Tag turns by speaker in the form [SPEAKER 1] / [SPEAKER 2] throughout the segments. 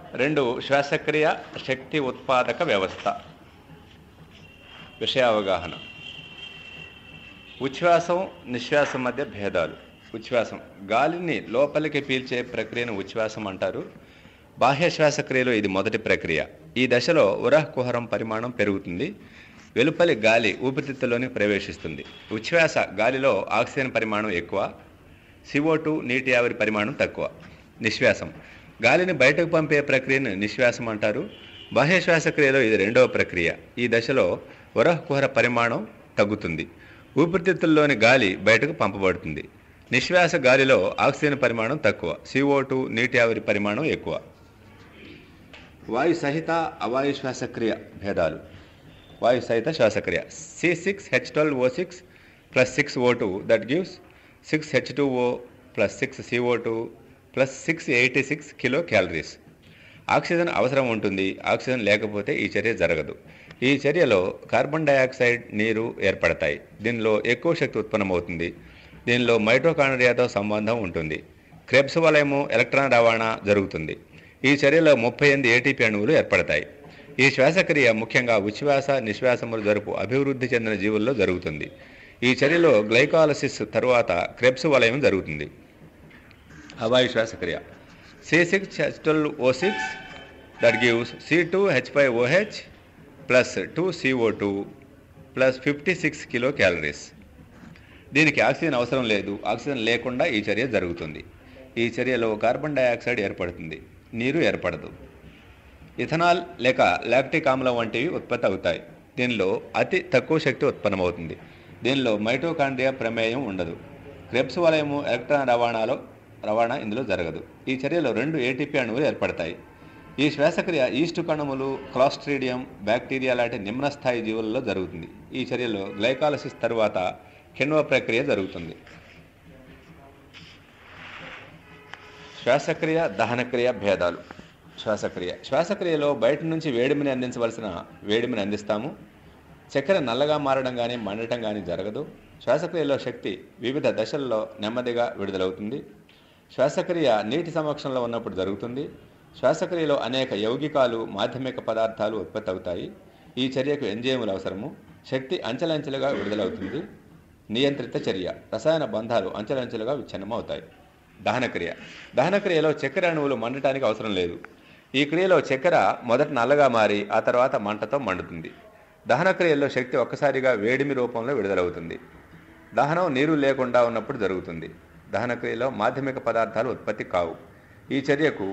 [SPEAKER 1] రెండు శ్వాసక్రియ శక్తి ఉత్పాదక వ్యవస్థ విషయ అవగాహన ఉచ్ఛ్వాసం నిశ్వాసం మధ్య భేదాలు ఉచ్ఛ్వాసం గాలిని లోపలికి పీల్చే ప్రక్రియను ఉచ్ఛ్వాసం అంటారు బాహ్య శ్వాసక్రియలో ఇది మొదటి ప్రక్రియ ఈ దశలో ఉరహ కుహరం పరిమాణం పెరుగుతుంది వెలుపలి గాలి ఊపిరితిత్తులోని ప్రవేశిస్తుంది ఉచ్ఛ్వాస గాలిలో ఆక్సిజన్ పరిమాణం ఎక్కువ సిఓ నీటి ఆవిరి పరిమాణం తక్కువ నిశ్వాసం గాలిని బయటకు పంపే ప్రక్రియను నిశ్వాసం అంటారు బాహ్య శ్వాసక్రియలో ఇది రెండవ ప్రక్రియ ఈ దశలో ఉరహ కుహర పరిమాణం తగ్గుతుంది ఊపిరితిత్తుల్లోని గాలి బయటకు పంపబడుతుంది నిశ్వాస గాలిలో ఆక్సిజన్ పరిమాణం తక్కువ సిఓ నీటి ఆవిరి పరిమాణం ఎక్కువ వాయు సహిత అవాయు శ్వాసక్రియ భేదాలు వాయు సహిత శ్వాసక్రియ C six H twelve O six plus six O two that gives six H two O plus six CO two plus six eighty six kilo calories oxygen అవసరం ఉంటుంది ఆక్సిజన్ లేకపోతే ఈ చర్య జరగదు ఈ చర్యలో కార్బన్ డయాక్సైడ్ నీరు ఏర్పడతాయి దీనిలో ఎక్కువ శక్తి ఉత్పన్నమవుతుంది దీనిలో మైటోకాండ్రియాతో సంబంధం ఉంటుంది క్రెబ్స్ వలయము ఎలక్ట్రాన్ రవాణా జరుగుతుంది ఈ చర్యలో ముప్పై ఎనిమిది ఏటీపీ అణువులు ఏర్పడతాయి ఈ శ్వాసక్రియ ముఖ్యంగా ఉచ్ఛ్వాస నిశ్వాసములు జరుపు అభివృద్ధి చెందిన జీవుల్లో జరుగుతుంది ఈ చర్యలో గ్లైకాలసిస్ తరువాత క్రెబ్స్ వలయం జరుగుతుంది హవాయు శ్వాసక్రియ C six H twelve O six that gives C two H five OH plus two CO two plus fifty six kilo calories దీనికి ఆక్సిజన్ అవసరం లేదు ఆక్సిజన్ లేకుండా ఈ చర్య జరుగుతుంది ఈ చర్యలో కార్బన్ డయాక్సైడ్ ఏర్పడుతుంది నీరు ఏర్పడదు ఇథనాల్ లేక లాక్టిక్ ఆమ్లం వంటివి ఉత్పత్తి అవుతాయి దీనిలో అతి తక్కువ శక్తి ఉత్పన్నమవుతుంది దీనిలో మైటోకాండ్రియా ప్రమేయం ఉండదు క్రెబ్స్ వలయము ఎలక్ట్రాన్ రవాణాలో రవాణా ఇందులో జరగదు ఈ చర్యలో రెండు ఏటీపీ అణువులు ఏర్పడతాయి ఈ శ్వాసక్రియ ఈస్టు కణములు క్లాస్ట్రీడియం బ్యాక్టీరియా లాంటి నిమ్న స్థాయి జీవులలో జరుగుతుంది ఈ చర్యలో గ్లైకాలసిస్ తరువాత కిణ్వ ప్రక్రియ జరుగుతుంది శ్వాసక్రియ దహనక్రియ భేదాలు శ్వాసక్రియ శ్వాసక్రియలో బయట నుంచి వేడిమిని అందించవలసిన వేడిమిని అందిస్తాము చక్కెర నల్లగా మారడం కానీ మండటం కానీ జరగదు శ్వాసక్రియలో శక్తి వివిధ దశల్లో నెమ్మదిగా విడుదలవుతుంది శ్వాసక్రియ నీటి సమక్షంలో ఉన్నప్పుడు జరుగుతుంది శ్వాసక్రియలో అనేక యౌగికాలు మాధ్యమిక పదార్థాలు ఉత్పత్తి అవుతాయి ఈ చర్యకు ఎంజైములు అవసరము శక్తి అంచెలంచెలుగా విడుదలవుతుంది నియంత్రిత చర్య రసాయన బంధాలు అంచెలంచెలుగా విచ్ఛిన్నమవుతాయి దహనక్రియ దహనక్రియలో చక్కెర అణువులు మండటానికి అవసరం లేదు ఈ క్రియలో చక్కెర మొదట నల్లగా మారి ఆ తర్వాత మంటతో మండుతుంది దహనక్రియలో శక్తి ఒక్కసారిగా వేడిమి రూపంలో విడుదలవుతుంది దహనం నీరు లేకుండా ఉన్నప్పుడు జరుగుతుంది దహనక్రియలో మాధ్యమిక పదార్థాలు ఉత్పత్తి కావు ఈ చర్యకు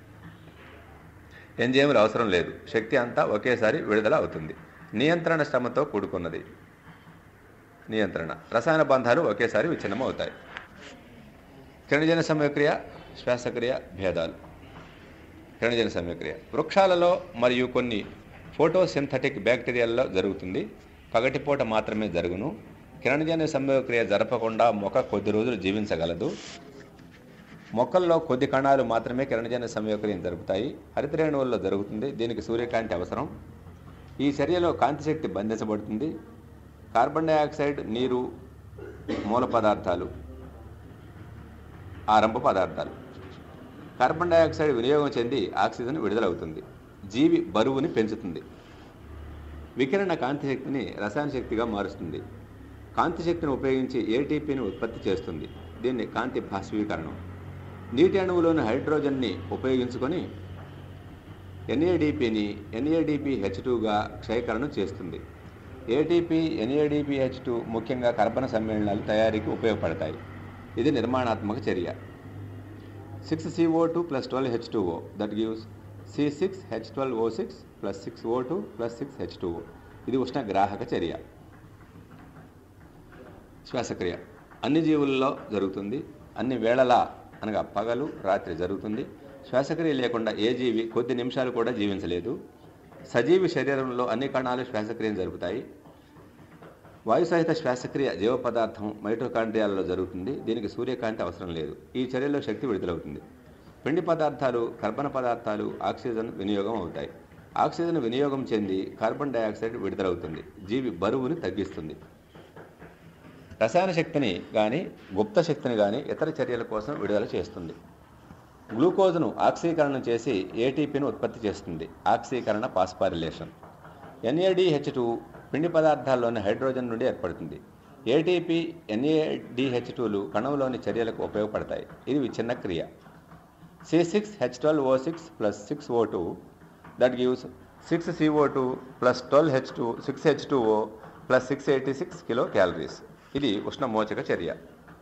[SPEAKER 1] ఎంజైములు అవసరం లేదు శక్తి అంతా ఒకేసారి విడుదల అవుతుంది నియంత్రణ శ్రమతో కూడుకున్నది నియంత్రణ రసాయన బంధాలు ఒకేసారి విచ్ఛిన్నం అవుతాయి కిరణజన సమయక్రియ శ్వాసక్రియ భేదాలు కిరణజన సమయక్రియ వృక్షాలలో మరియు కొన్ని ఫోటోసింథటిక్ బ్యాక్టీరియాల్లో జరుగుతుంది పగటిపూట మాత్రమే జరుగును కిరణజన్య సంయోగక్రియ జరపకుండా మొక్క కొద్ది రోజులు జీవించగలదు మొక్కల్లో కొద్ది కణాలు మాత్రమే కిరణజన్య సంయోగక్రియను జరుపుతాయి హరితరేణువుల్లో జరుగుతుంది దీనికి సూర్యకాంతి అవసరం ఈ చర్యలో కాంతి శక్తి బంధించబడుతుంది కార్బన్ డయాక్సైడ్ నీరు మూల పదార్థాలు ఆరంభ పదార్థాలు కార్బన్ డయాక్సైడ్ వినియోగం చెంది ఆక్సిజన్ విడుదలవుతుంది జీవి బరువుని పెంచుతుంది వికిరణ కాంతి శక్తిని రసాయన శక్తిగా మారుస్తుంది కాంతి శక్తిని ఉపయోగించి ఏటీపీని ఉత్పత్తి చేస్తుంది దీన్ని కాంతి బాష్పీకరణం నీటి అణువులోని హైడ్రోజన్ని ఉపయోగించుకొని ఎన్ఏడిపిని ఎన్ఏడిపి హెచ్ టూగా క్షయకరణం చేస్తుంది ఏటీపీ ఎన్ఏడిపి హెచ్ టూ ముఖ్యంగా కర్బన సమ్మేళనాలు తయారీకి ఉపయోగపడతాయి ఇది నిర్మాణాత్మక చర్య six CO two plus twelve H two O that gives C six H twelve O six plus six O two plus six H two O ఇది ఉష్ణగ్రాహక చర్య శ్వాసక్రియ అన్ని జీవుల్లో జరుగుతుంది అన్ని వేళలా అనగా పగలు రాత్రి జరుగుతుంది శ్వాసక్రియ లేకుండా ఏ జీవి కొద్ది నిమిషాలు కూడా జీవించలేదు సజీవి శరీరంలో అన్ని కణాలు శ్వాసక్రియను జరుపుతాయి వాయు సహిత శ్వాసక్రియ జీవ పదార్థం మైటోకాండ్రియాలలో జరుగుతుంది దీనికి సూర్యకాంతి అవసరం లేదు ఈ చర్యలో శక్తి విడుదలవుతుంది పిండి పదార్థాలు కర్బన పదార్థాలు ఆక్సిజన్ వినియోగం అవుతాయి ఆక్సిజన్ వినియోగం చెంది కార్బన్ డయాక్సైడ్ విడుదలవుతుంది జీవి బరువుని తగ్గిస్తుంది రసాయన శక్తిని కానీ గుప్త శక్తిని కానీ ఇతర చర్యల కోసం విడుదల చేస్తుంది గ్లూకోజ్ను ఆక్సీకరణం చేసి ఏటీపీని ఉత్పత్తి చేస్తుంది ఆక్సీకరణ పాస్పారిలేషన్ ఎన్ఏడిహెచ్ టూ పిండి పదార్థాల్లోని హైడ్రోజన్ నుండి ఏర్పడుతుంది ఏటీపీ ఎన్ఏడిహెచ్ టూలు కణంలోని చర్యలకు ఉపయోగపడతాయి ఇది విచ్ఛిన్న క్రియ C six H twelve O six plus six O two that gives six CO two plus twelve H two six H two O plus six eighty six kilo calories ఇది ఉష్ణమోచక చర్య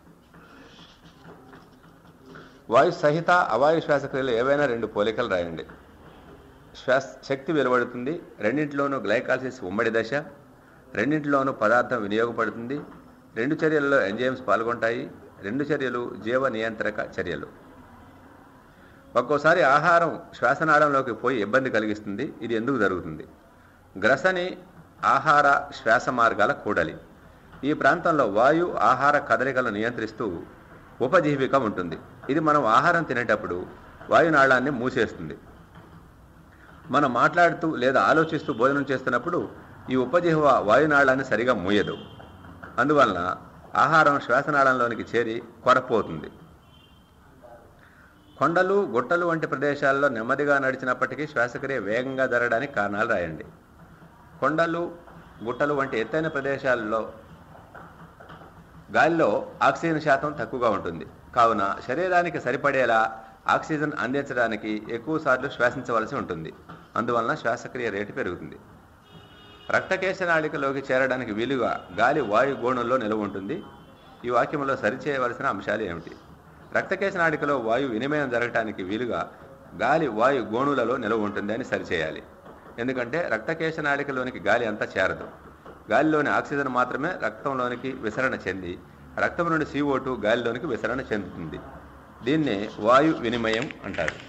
[SPEAKER 1] వాయు సహిత అవాయు శ్వాసక్రియలు ఏవైనా రెండు పోలికలు రాయండి శ్వాస శక్తి వెలువడుతుంది రెండింటిలోనూ గ్లైకాలసిస్ ఉమ్మడి దశ రెండింటిలోనూ పదార్థం వినియోగపడుతుంది రెండు చర్యలలో ఎంజైమ్స్ పాల్గొంటాయి రెండు చర్యలు జీవ నియంత్రక చర్యలు ఒక్కోసారి ఆహారం శ్వాసనాళంలోకి పోయి ఇబ్బంది కలిగిస్తుంది ఇది ఎందుకు జరుగుతుంది గ్రసని ఆహార శ్వాస మార్గాల కూడలి ఈ ప్రాంతంలో వాయు ఆహార కదలికలను నియంత్రిస్తూ ఉపజీవిక ఉంటుంది ఇది మనం ఆహారం తినేటప్పుడు వాయునాళాన్ని మూసేస్తుంది మనం మాట్లాడుతూ లేదా ఆలోచిస్తూ భోజనం చేస్తున్నప్పుడు ఈ ఉపజిహ్వ వాయునాళాన్ని సరిగా మూయదు అందువలన ఆహారం శ్వాసనాళంలోనికి చేరి కొరపోతుంది కొండలు గుట్టలు వంటి ప్రదేశాల్లో నెమ్మదిగా నడిచినప్పటికీ శ్వాసక్రియ వేగంగా జరగడానికి కారణాలు రాయండి కొండలు గుట్టలు వంటి ఎత్తైన ప్రదేశాల్లో గాలిలో ఆక్సిజన్ శాతం తక్కువగా ఉంటుంది కావున శరీరానికి సరిపడేలా ఆక్సిజన్ అందించడానికి ఎక్కువసార్లు శ్వాసించవలసి ఉంటుంది అందువలన శ్వాసక్రియ రేటు పెరుగుతుంది రక్తకేశ నాళికలోకి చేరడానికి వీలుగా గాలి వాయు గోణంలో నిలవ ఉంటుంది ఈ వాక్యంలో సరిచేయవలసిన అంశాలు ఏమిటి రక్తకేశ నాళికలో వాయు వినిమయం జరగటానికి వీలుగా గాలి వాయు గోణులలో నిలవ ఉంటుంది అని సరిచేయాలి ఎందుకంటే రక్తకేశ నాళికలోనికి గాలి అంతా చేరదు గాలిలోని ఆక్సిజన్ మాత్రమే రక్తంలోనికి విసరణ చెంది రక్తం నుండి CO2 గాలిలోనికి విసరణ చెందుతుంది దీన్నే వాయు వినిమయం అంటారు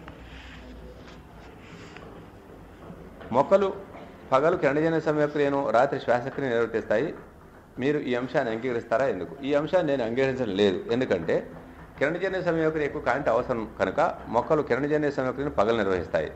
[SPEAKER 1] మొక్కలు పగలు కిరణజన్య సంయోక్రియను రాత్రి శ్వాసక్రియ నిర్వర్తిస్తాయి మీరు ఈ అంశాన్ని అంగీకరిస్తారా ఎందుకు ఈ అంశాన్ని నేను అంగీకరించడం లేదు ఎందుకంటే కిరణజన్య సంయోక్రియ ఎక్కువ కాంతి అవసరం కనుక మొక్కలు కిరణజన్య సంయోక్రియను పగలు నిర్వహిస్తాయి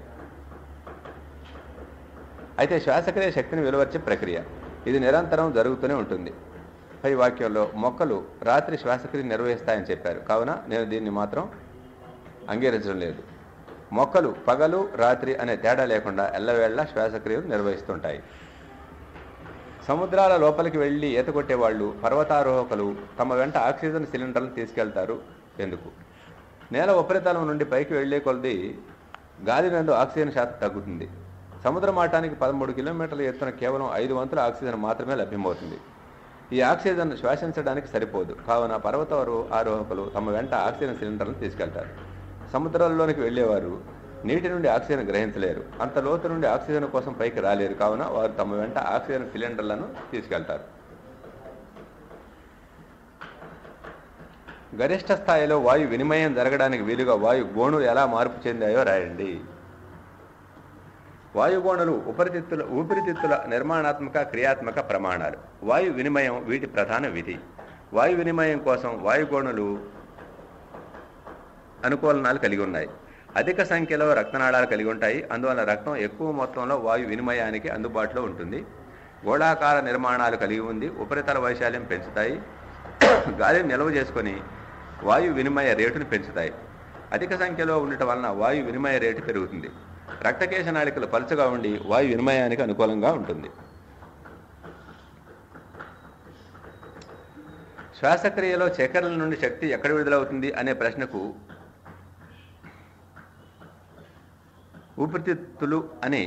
[SPEAKER 1] అయితే శ్వాసక్రియ శక్తిని వెలువచ్చే ప్రక్రియ ఇది నిరంతరం జరుగుతూనే ఉంటుంది పై వాక్యంలో మొక్కలు రాత్రి శ్వాసక్రియ నిర్వహిస్తాయని చెప్పారు కావున నేను దీన్ని మాత్రం అంగీకరించడం లేదు మొక్కలు పగలు రాత్రి అనే తేడా లేకుండా ఎల్లవేళ్ల శ్వాసక్రియలు నిర్వహిస్తుంటాయి సముద్రాల లోపలికి వెళ్ళి ఈత కొట్టేవాళ్ళు పర్వతారోహకులు తమ వెంట ఆక్సిజన్ సిలిండర్లను తీసుకెళ్తారు ఎందుకు నేల ఉపరితలం నుండి పైకి వెళ్లే కొలది గాలి నందు ఆక్సిజన్ శాతం తగ్గుతుంది సముద్ర మట్టానికి పదమూడు కిలోమీటర్ల ఎత్తున కేవలం ఐదు వంతుల ఆక్సిజన్ మాత్రమే లభ్యమవుతుంది ఈ ఆక్సిజన్ శ్వాసించడానికి సరిపోదు కావున పర్వతారు ఆరోహకులు తమ వెంట ఆక్సిజన్ సిలిండర్లను తీసుకెళ్తారు సముద్రాల్లోనికి వెళ్ళేవారు నీటి నుండి ఆక్సిజన్ గ్రహించలేరు అంత లోతు నుండి ఆక్సిజన్ కోసం పైకి రాలేరు కావున వారు తమ వెంట ఆక్సిజన్ సిలిండర్లను తీసుకెళ్తారు గరిష్ట స్థాయిలో వాయు వినిమయం జరగడానికి వీలుగా వాయు గోణులు ఎలా మార్పు చెందాయో రాయండి వాయుగోణులు ఉపరితిత్తుల ఊపిరితిత్తుల నిర్మాణాత్మక క్రియాత్మక ప్రమాణాలు వాయు వినిమయం వీటి ప్రధాన విధి వాయు వినిమయం కోసం వాయుగోణులు అనుకూలనాలు కలిగి ఉన్నాయి అధిక సంఖ్యలో రక్తనాళాలు కలిగి ఉంటాయి అందువల్ల రక్తం ఎక్కువ మొత్తంలో వాయు వినిమయానికి అందుబాటులో ఉంటుంది గోళాకార నిర్మాణాలు కలిగి ఉంది ఉపరితల వైశాల్యం పెంచుతాయి గాలిని నిల్వ చేసుకొని వాయు వినిమయ రేటును పెంచుతాయి అధిక సంఖ్యలో ఉండటం వలన వాయు వినిమయ రేటు పెరుగుతుంది రక్తకేశ నాళికలు పలుచగా ఉండి వాయు వినిమయానికి అనుకూలంగా ఉంటుంది శ్వాసక్రియలో చక్కెరల నుండి శక్తి ఎక్కడ విడుదలవుతుంది అనే ప్రశ్నకు ఊపిరితిత్తులు అని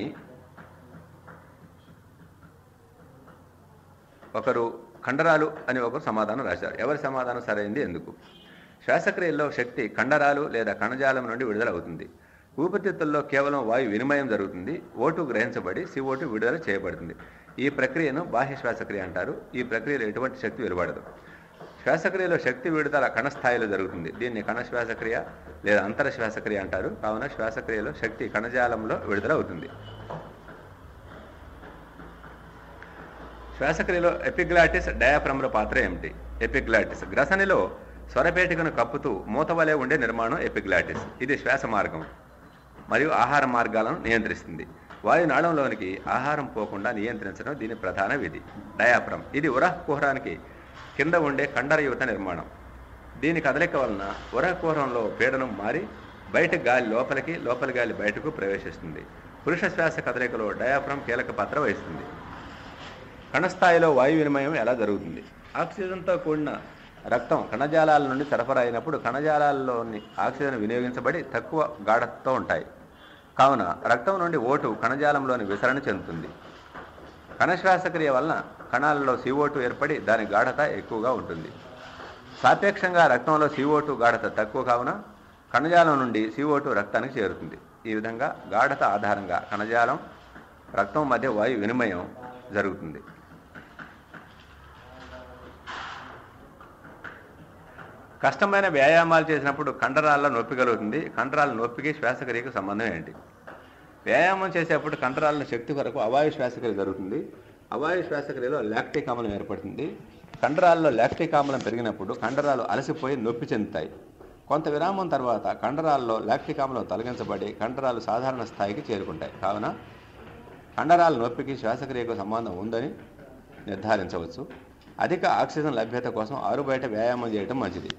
[SPEAKER 1] ఒకరు కండరాలు అని ఒకరు సమాధానం రాశారు ఎవరి సమాధానం సరైంది ఎందుకు శ్వాసక్రియలో శక్తి కండరాలు లేదా కణజాలం నుండి విడుదలవుతుంది ఊపిరితిత్తుల్లో కేవలం వాయు వినిమయం జరుగుతుంది ఓటు గ్రహించబడి సిఓటు విడుదల చేయబడుతుంది ఈ ప్రక్రియను బాహ్య శ్వాసక్రియ అంటారు ఈ ప్రక్రియలో ఎటువంటి శక్తి వెలువడదు శ్వాసక్రియలో శక్తి విడుదల కణస్థాయిలో జరుగుతుంది దీన్ని కణ శ్వాసక్రియ లేదా అంతర శ్వాసక్రియ అంటారు కావున శ్వాసక్రియలో శక్తి కణజాలంలో విడుదల అవుతుంది శ్వాసక్రియలో ఎపిగ్లాటిస్ డయాఫ్రమ్ల పాత్ర ఏమిటి ఎపిగ్లాటిస్ గ్రసనిలో స్వరపేటికను కప్పుతూ మూతవలే ఉండే నిర్మాణం ఎపిగ్లాటిస్ ఇది శ్వాస మార్గం మరియు ఆహార మార్గాలను నియంత్రిస్తుంది వాయునాళంలోనికి ఆహారం పోకుండా నియంత్రించడం దీని ప్రధాన విధి డయాఫ్రమ్ ఇది ఉరహ కుహరానికి కింద ఉండే కండరయుత నిర్మాణం దీని కదలిక వలన ఉరహ కుహరంలో పీడనం మారి బయట గాలి లోపలికి లోపలి గాలి బయటకు ప్రవేశిస్తుంది పురుష శ్వాస కదలికలో డయాఫ్రమ్ కీలక పాత్ర వహిస్తుంది కణస్థాయిలో వాయు వినిమయం ఎలా జరుగుతుంది ఆక్సిజన్తో కూడిన రక్తం కణజాలాల నుండి సరఫరా అయినప్పుడు కణజాలాల్లోని ఆక్సిజన్ వినియోగించబడి తక్కువ గాఢతతో ఉంటాయి కావున రక్తం నుండి ఓటు కణజాలంలోని విసరణ చెందుతుంది కణశ్వాసక్రియ వలన కణాలలో CO2 ఏర్పడి దాని గాఢత ఎక్కువగా ఉంటుంది సాపేక్షంగా రక్తంలో CO2 గాఢత తక్కువ కావున కణజాలం నుండి CO2 రక్తానికి చేరుతుంది ఈ విధంగా గాఢత ఆధారంగా కణజాలం రక్తం మధ్య వాయు వినిమయం జరుగుతుంది కష్టమైన వ్యాయామాలు చేసినప్పుడు కండరాల్లో నొప్పి కలుగుతుంది కండరాల నొప్పికి శ్వాసక్రియకు సంబంధం ఏంటి వ్యాయామం చేసేప్పుడు కండరాలను శక్తి కొరకు అవాయు శ్వాసక్రియ జరుగుతుంది అవాయు శ్వాసక్రియలో లాక్టిక్ ఆమ్లం ఏర్పడుతుంది కండరాల్లో లాక్టిక్ ఆమ్లం పెరిగినప్పుడు కండరాలు అలసిపోయి నొప్పి చెందుతాయి కొంత విరామం తర్వాత కండరాల్లో లాక్టిక్ ఆమ్లం తొలగించబడి కండరాలు సాధారణ స్థాయికి చేరుకుంటాయి కావున కండరాల నొప్పికి శ్వాసక్రియకు సంబంధం ఉందని నిర్ధారించవచ్చు అధిక ఆక్సిజన్ లభ్యత కోసం ఆరుబయట వ్యాయామం చేయడం మంచిది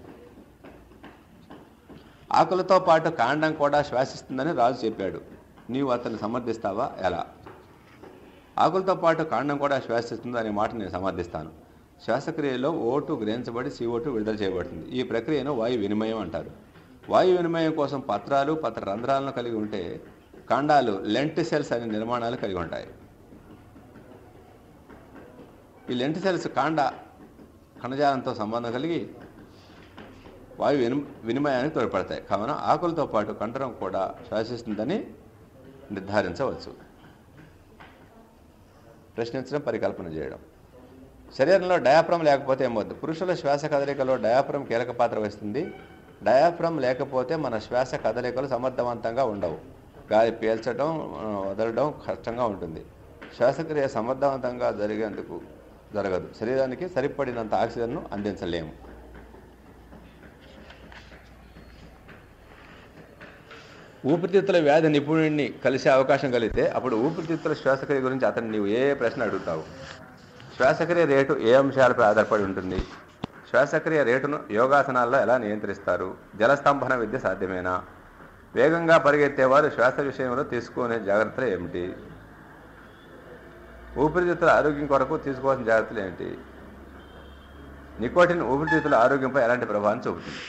[SPEAKER 1] ఆకులతో పాటు కాండం కూడా శ్వాసిస్తుందని రాజు చెప్పాడు నీవు అతన్ని సమర్థిస్తావా ఎలా ఆకులతో పాటు కాండం కూడా శ్వాసిస్తుంది అనే మాట నేను సమర్థిస్తాను శ్వాసక్రియలో ఓటు గ్రహించబడి CO2 విడుదల చేయబడుతుంది ఈ ప్రక్రియను వాయు వినిమయం అంటారు వాయు వినిమయం కోసం పత్రాలు పత్ర రంధ్రాలను కలిగి ఉంటే కాండాలు లెంట్ సెల్స్ అనే నిర్మాణాలు కలిగి ఉంటాయి ఈ లెంట్ సెల్స్ కాండ కణజాలంతో సంబంధం కలిగి వాయు విని వినిమయానికి తోడ్పడతాయి కావున ఆకులతో పాటు కండరం కూడా శ్వాసిస్తుందని నిర్ధారించవచ్చు ప్రశ్నించడం పరికల్పన చేయడం శరీరంలో డయాఫ్రమ్ లేకపోతే ఏమవుద్దు పురుషుల శ్వాస కదలికలో డయాఫ్రమ్ కీలక పాత్ర వహిస్తుంది డయాఫ్రమ్ లేకపోతే మన శ్వాస కదలికలు సమర్థవంతంగా ఉండవు గాలి పీల్చడం ఆ, వదలడం కష్టంగా ఉంటుంది శ్వాసక్రియ సమర్థవంతంగా జరిగేందుకు జరగదు శరీరానికి సరిపడినంత ఆక్సిజన్ను అందించలేము ఊపిరితిత్తుల వ్యాధి నిపుణుడిని కలిసే అవకాశం కలిగితే అప్పుడు ఊపిరితిత్తుల శ్వాసక్రియ గురించి అతను నీవు ఏ ఏ ప్రశ్న అడుగుతావు శ్వాసక్రియ రేటు ఏ అంశాలపై ఆధారపడి ఉంటుంది శ్వాసక్రియ రేటును యోగాసనాల్లో ఎలా నియంత్రిస్తారు జలస్తంభన విద్య సాధ్యమేనా వేగంగా పరిగెత్తేవారు శ్వాస విషయంలో తీసుకునే జాగ్రత్తలు ఏమిటి ఊపిరితిత్తుల ఆరోగ్యం కొరకు తీసుకోవాల్సిన జాగ్రత్తలు ఏంటి నికోటిన్ ఊపిరితిత్తుల ఆరోగ్యంపై ఎలాంటి ప్రభావం చూపుతుంది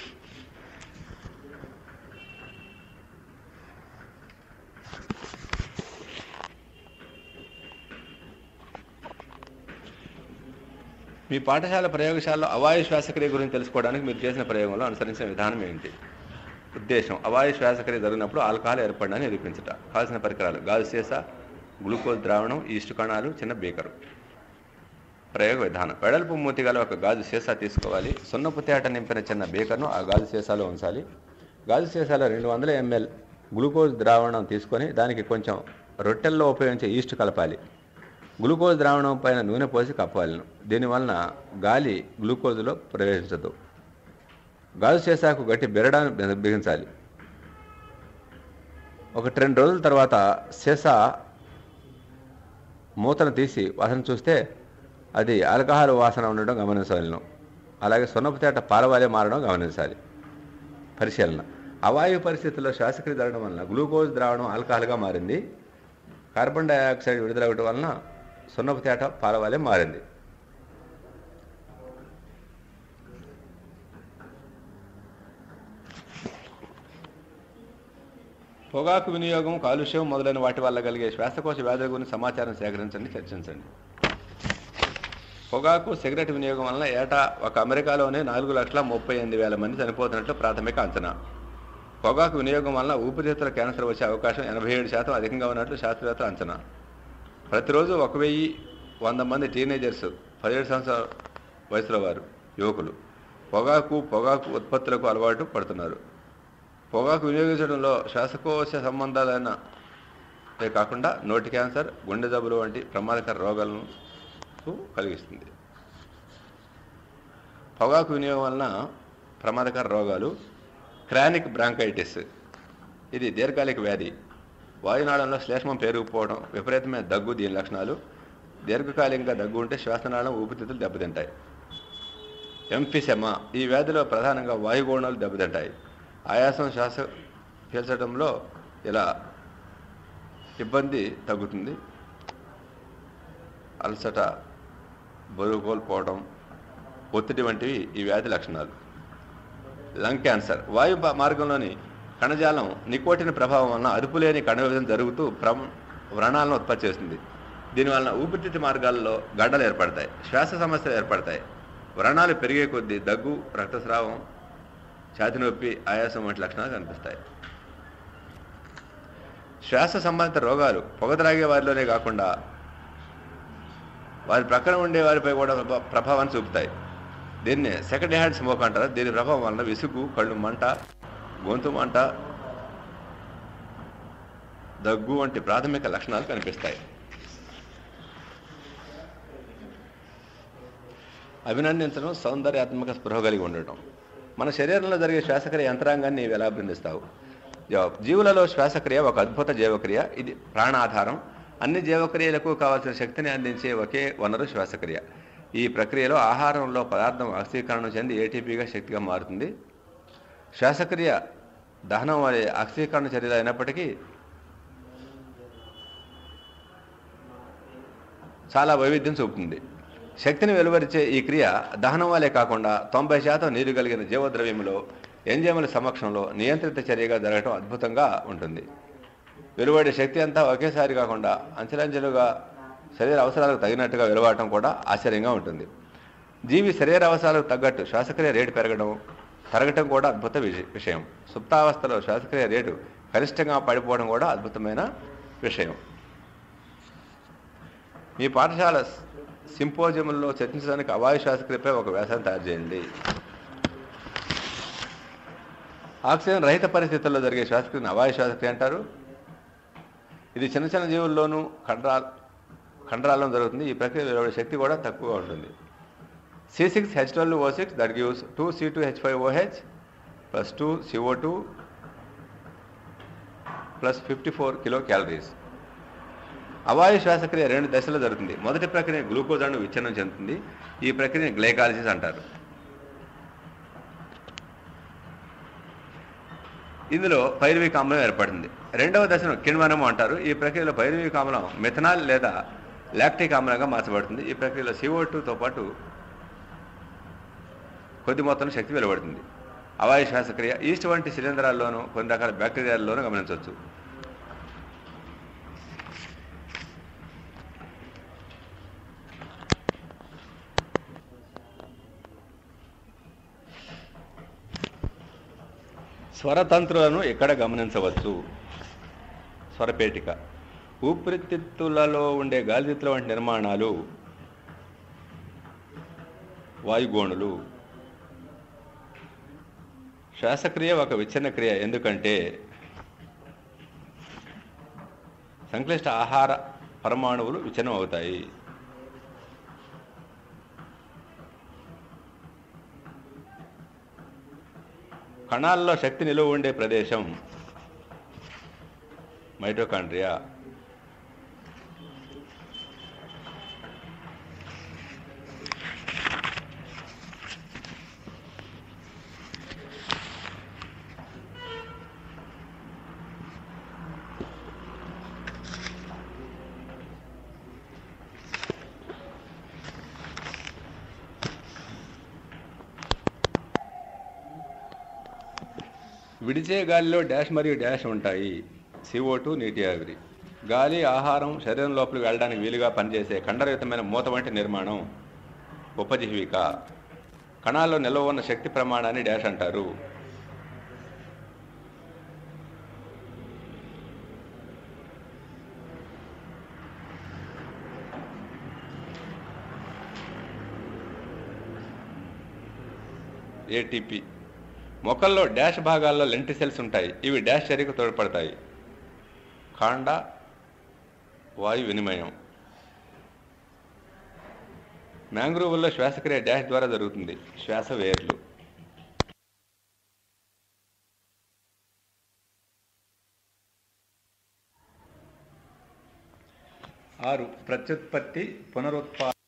[SPEAKER 1] మీ పాఠశాల ప్రయోగశాలలో అవాయు శ్వాసక్రియ గురించి తెలుసుకోవడానికి మీరు చేసిన ప్రయోగంలో అనుసరించిన విధానం ఏంటి ఉద్దేశం అవాయు శ్వాసక్రియ జరిగినప్పుడు ఆల్కహాల్ ఏర్పడని నిరూపించట కావాల్సిన పరికరాలు గాజు సీసా గ్లూకోజ్ ద్రావణం ఈస్టు కణాలు చిన్న బీకరు ప్రయోగ విధానం వెడల్పు మూతి గల ఒక గాజు సీసా తీసుకోవాలి సున్నపు తేట నింపిన చిన్న బీకర్ను ఆ గాజు సీసాలో ఉంచాలి గాజు సీసాలో రెండు వందల ఎంఎల్ గ్లూకోజ్ ద్రావణం తీసుకొని దానికి కొంచెం రొట్టెల్లో ఉపయోగించే ఈస్ట్ కలపాలి గ్లూకోజ్ ద్రావణం పైన నూనె పోసి కప్పాలను దీనివలన గాలి గ్లూకోజ్లో ప్రవేశించదు గాజు సీసాకు గట్టి బెరడాను బి- బిగించాలి ఒకటి రెండు రోజుల తర్వాత సీసా మూతను తీసి వాసన చూస్తే అది ఆల్కహాల్ వాసన ఉండడం గమనించవలను అలాగే సున్నపు తేట పాలవాలే మారడం గమనించాలి పరిశీలన అవాయు పరిస్థితుల్లో శ్వాసక్రియ జరగడం వలన గ్లూకోజ్ ద్రావణం ఆల్కహాల్గా మారింది కార్బన్ డైఆక్సైడ్ విడుదలవ్వడం వలన సున్నపు తేట పాలవాలే మారింది పొగాకు వినియోగం కాలుష్యం మొదలైన వాటి వల్ల కలిగే శ్వాసకోశ వ్యాధుల గురించి సమాచారం సేకరించండి చర్చించండి పొగాకు సిగరెట్ వినియోగం వలన ఏటా ఒక అమెరికాలోనే నాలుగు లక్షల ముప్పై ఎనిమిది వేల మంది చనిపోతున్నట్లు ప్రాథమిక అంచనా పొగాకు వినియోగం వలన ఊపిరితిత్తుల క్యాన్సర్ వచ్చే అవకాశం ఎనభై ఏడు శాతం అధికంగా ఉన్నట్లు శాస్త్రవేత్తల అంచనా ప్రతిరోజు ఒక వెయ్యి వంద మంది టీనేజర్స్ పదిహేడు సంవత్సరాల వయసులో వారు యువకులు పొగాకు పొగాకు ఉత్పత్తులకు అలవాటు పడుతున్నారు పొగాకు వినియోగించడంలో శ్వాసకోశ సంబంధాలైన ఏ కాకుండా నోటి క్యాన్సర్ గుండె జబ్బులు వంటి ప్రమాదకర రోగాలను కలిగిస్తుంది పొగాకు వినియోగం వలన ప్రమాదకర రోగాలు క్రానిక్ బ్రాంకైటిస్ ఇది దీర్ఘకాలిక వ్యాధి వాయునాళంలో శ్లేష్మం పెరిగిపోవడం విపరీతమైన దగ్గు దీని లక్షణాలు దీర్ఘకాలికంగా దగ్గు ఉంటే శ్వాసనాళం ఊపిరితిత్తులు దెబ్బతింటాయి ఎంఫిసెమా ఈ వ్యాధిలో ప్రధానంగా వాయుగోణాలు దెబ్బతింటాయి ఆయాసం శ్వాస పీల్చడంలో ఇలా ఇబ్బంది తగ్గుతుంది అలసట బరువు కోల్పోవడం ఒత్తిడి వంటివి ఈ వ్యాధి లక్షణాలు లంగ్ క్యాన్సర్ వాయు బ- మార్గంలోని కణజాలం నికోటిన్ ప్రభావం వలన అదుపులేని కణ విభజన జరుగుతూ ప్రమ్ వ్రణాలను ఉత్పత్తి చేస్తుంది దీనివలన ఊపిరితిత్తు మార్గాల్లో గడ్డలు ఏర్పడతాయి శ్వాస సమస్యలు ఏర్పడతాయి వ్రణాలు పెరిగే కొద్దీ దగ్గు రక్తస్రావం ఛాతి నొప్పి ఆయాసం వంటి లక్షణాలు కనిపిస్తాయి శ్వాస సంబంధిత రోగాలు పొగ త్రాగే వారిలోనే కాకుండా వారి ప్రక్కన ఉండే వారిపై కూడా ప్రభా- ప్రభావాన్ని చూపుతాయి దీన్ని సెకండ్ హ్యాండ్ స్మోక్ అంటారు దీని ప్రభావం వలన విసుగు కళ్ళు మంట గొంతు మంట దగ్గు వంటి ప్రాథమిక లక్షణాలు కనిపిస్తాయి అభినందించడం సౌందర్యాత్మక స్పృహ కలిగి ఉండటం మన శరీరంలో జరిగే శ్వాసక్రియ యంత్రాంగాన్ని నీవు ఎలా అభినందిస్తావు జవాబు జీవులలో శ్వాసక్రియ ఒక అద్భుత జీవక్రియ ఇది ప్రాణాధారం అన్ని జీవక్రియలకు కావాల్సిన శక్తిని అందించే ఒకే వనరు శ్వాసక్రియ ఈ ప్రక్రియలో ఆహారంలో పదార్థం ఆక్సీకరణం చెంది ఏటీపీగా శక్తిగా మారుతుంది శ్వాసక్రియ దహనం వలె ఆక్సీకరణ చర్యలు అయినప్పటికీ చాలా వైవిధ్యం చూపుతుంది శక్తిని వెలువరిచే ఈ క్రియ దహనం వలె కాకుండా తొంభై శాతం నీరు కలిగిన జీవద్రవ్యంలో ఎంజైముల సమక్షంలో నియంత్రిత చర్యగా జరగటం అద్భుతంగా ఉంటుంది వెలువడే శక్తి అంతా ఒకేసారి కాకుండా అంచెలంచెలుగా శరీర అవసరాలకు తగినట్టుగా వెలువడటం కూడా ఆశ్చర్యంగా ఉంటుంది జీవి శరీర అవసరాలకు తగ్గట్టు శ్వాసక్రియ రేటు పెరగడం తరగటం కూడా అద్భుత విష- విషయం సుప్తావస్థలో శ్వాసక్రియ రేటు కనిష్టంగా పడిపోవడం కూడా అద్భుతమైన విషయం మీ పాఠశాల సింపోజియంలో చర్చించడానికి అవాయు శ్వాసక్రియపై ఒక వ్యాసాన్ని తయారు చేయండి ఆక్సిజన్ రహిత పరిస్థితుల్లో జరిగే శ్వాసక్రియను అవాయు శ్వాసక్రియ అంటారు ఇది చిన్న చిన్న జీవుల్లోనూ కండరాల కండరాల్లో జరుగుతుంది ఈ ప్రక్రియ వెలువడే శక్తి కూడా తక్కువగా ఉంటుంది C six H twelve O six that gives two C two H five OH plus two CO two plus fifty four kilo calories అవాయు శ్వాసక్రియ రెండు దశలో జరుగుతుంది మొదటి ప్రక్రియ గ్లూకోజ్ అణు విచ్ఛిన్నం చెందుతుంది ఈ ప్రక్రియని గ్లైకాలసిస్ అంటారు ఇందులో పైరువిక ఆమ్లం ఏర్పడుతుంది రెండవ దశను కిణ్వనము అంటారు ఈ ప్రక్రియలో పైరువిక ఆమ్లం మిథనాల్ లేదా లాక్టిక్ ఆమ్లంగా మార్చబడుతుంది ఈ ప్రక్రియలో CO2 తో పాటు కొద్ది మొత్తంలో శక్తి వెలువడుతుంది అవాయు శ్వాసక్రియ ఈస్ట్ వంటి శిలీంధ్రాల్లోనూ కొన్ని రకాల బ్యాక్టీరియాల్లోనూ గమనించవచ్చు స్వరతంత్రులను ఎక్కడ గమనించవచ్చు స్వరపేటిక ఊపిరితిత్తులలో ఉండే గాలితిత్తుల వంటి నిర్మాణాలు వాయుగోణులు శ్వాసక్రియ ఒక విచ్ఛిన్న క్రియ ఎందుకంటే సంక్లిష్ట ఆహార పరమాణువులు విచ్ఛిన్నం అవుతాయి కణాల్లో శక్తి నిలువ ఉండే ప్రదేశం మైటోకాండ్రియా విడిచే గాలిలో డాష్ మరియు డాష్ ఉంటాయి CO2 నీటి ఆవిరి గాలి ఆహారం శరీరం లోపలికి వెళ్ళడానికి వీలుగా పనిచేసే ఖండరహితమైన మూత వంటి నిర్మాణం ఉపజీవిక కణాల్లో నిల్వ ఉన్న శక్తి ప్రమాణాన్ని డాష్ అంటారు ఏటీపీ మొక్కల్లో డాష్ భాగాల్లో లెంటిసెల్స్ ఉంటాయి ఇవి డాష్ చర్యకు తోడ్పడతాయి కాండ వాయు వినిమయం మ్యాంగ్రూవుల్లో శ్వాసక్రియ డాష్ ద్వారా జరుగుతుంది శ్వాస వేర్లు ఆరు ప్రత్యుత్పత్తి పునరుత్పా